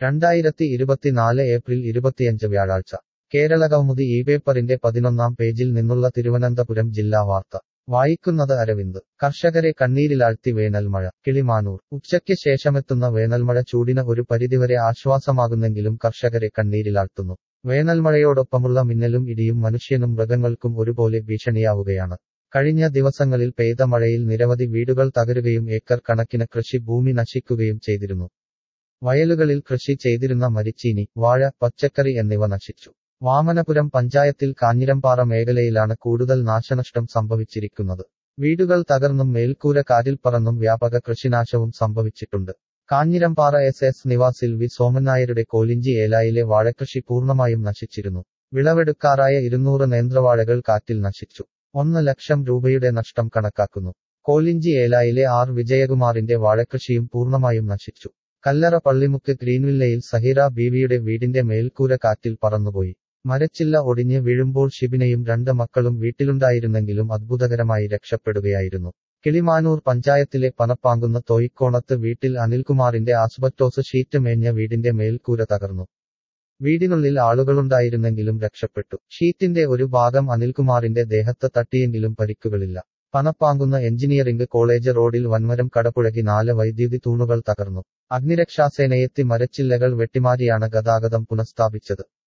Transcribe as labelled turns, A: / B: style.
A: രണ്ടായിരത്തി ഇരുപത്തിനാല് ഏപ്രിൽ ഇരുപത്തിയഞ്ച് വ്യാഴാഴ്ച കേരളകൗമുദി ഈ പേപ്പറിന്റെ പതിനൊന്നാം പേജിൽ നിന്നുള്ള തിരുവനന്തപുരം ജില്ലാ വാർത്ത വായിക്കുന്നത് അരവിന്ദ് കർഷകരെ കണ്ണീരിലാഴ്ത്തി വേനൽമഴ കിളിമാനൂർ ഉച്ചയ്ക്ക് ശേഷമെത്തുന്ന വേനൽമഴ ചൂടിന് ഒരു പരിധിവരെ ആശ്വാസമാകുന്നെങ്കിലും കർഷകരെ കണ്ണീരിലാഴ്ത്തുന്നു വേനൽമഴയോടൊപ്പമുള്ള മിന്നലും ഇടിയും മനുഷ്യനും മൃഗങ്ങൾക്കും ഒരുപോലെ ഭീഷണിയാവുകയാണ് കഴിഞ്ഞ ദിവസങ്ങളിൽ പെയ്ത മഴയിൽ നിരവധി വീടുകൾ തകരുകയും ഏക്കർ കണക്കിന് കൃഷി ഭൂമി നശിക്കുകയും ചെയ്തിരുന്നു വയലുകളിൽ കൃഷി ചെയ്തിരുന്ന മരിച്ചീനി വാഴ പച്ചക്കറി എന്നിവ നശിച്ചു വാമനപുരം പഞ്ചായത്തിൽ കാഞ്ഞിരമ്പാറ മേഖലയിലാണ് കൂടുതൽ നാശനഷ്ടം സംഭവിച്ചിരിക്കുന്നത് വീടുകൾ തകർന്നും മേൽക്കൂര കാറ്റിൽ പറന്നും വ്യാപക കൃഷിനാശവും സംഭവിച്ചിട്ടുണ്ട് കാഞ്ഞിരമ്പാറ എസ് എസ് നിവാസിൽ വി സോമനായരുടെ കോലിഞ്ചി ഏലായിലെ വാഴക്കൃഷി പൂർണ്ണമായും നശിച്ചിരുന്നു വിളവെടുക്കാറായ ഇരുന്നൂറ് നേന്ത്രവാഴകൾ കാറ്റിൽ നശിച്ചു ഒന്ന് ലക്ഷം രൂപയുടെ നഷ്ടം കണക്കാക്കുന്നു കോലിഞ്ചി ഏലായിലെ ആർ വിജയകുമാറിന്റെ വാഴക്കൃഷിയും പൂർണ്ണമായും നശിച്ചു കല്ലറ പള്ളിമുക്ക് ഗ്രീൻവില്ലയിൽ സഹീറ ബീവിയുടെ വീടിന്റെ മേൽക്കൂര കാറ്റിൽ പറന്നുപോയി മരച്ചില്ല ഒടിഞ്ഞ് വീഴുമ്പോൾ ഷിബിനയും രണ്ട് മക്കളും വീട്ടിലുണ്ടായിരുന്നെങ്കിലും അത്ഭുതകരമായി രക്ഷപ്പെടുകയായിരുന്നു കിളിമാനൂർ പഞ്ചായത്തിലെ പനപ്പാങ്കുന്ന തോയിക്കോണത്ത് വീട്ടിൽ അനിൽകുമാറിന്റെ ആസ്ബറ്റോസ് ഷീറ്റ് മേഞ്ഞ വീടിന്റെ മേൽക്കൂര തകർന്നു വീടിനുള്ളിൽ ആളുകളുണ്ടായിരുന്നെങ്കിലും രക്ഷപ്പെട്ടു ഷീറ്റിന്റെ ഒരു ഭാഗം അനിൽകുമാറിന്റെ ദേഹത്ത് തട്ടിയെങ്കിലും പരിക്കുകളില്ല പനപ്പാങ്കുന്ന എഞ്ചിനീയറിംഗ് കോളേജ് റോഡിൽ വൻമരം കടപുഴകി നാല് വൈദ്യുതി തൂണുകൾ തകർന്നു അഗ്നിരക്ഷാസേനയെത്തി മരച്ചില്ലകൾ വെട്ടിമാരിയാണ് ഗതാഗതം പുനഃസ്ഥാപിച്ചത്